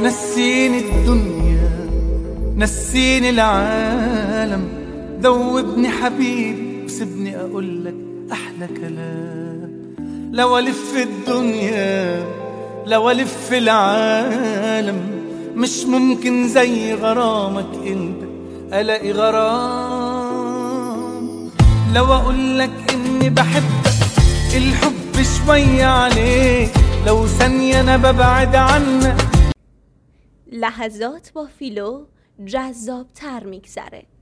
نسيني الدنيا نسيني العالم ذوبني حبيبي وسيبني اقول لك احلى كلام لو الف الدنيا لو الف العالم مش ممكن زي غرامك انت الاقي غرام لو اقول لك اني بحبك الحب شوية عليك لو ثانية انا ببعد عنك لحظات با فیلو جذاب تر میگذره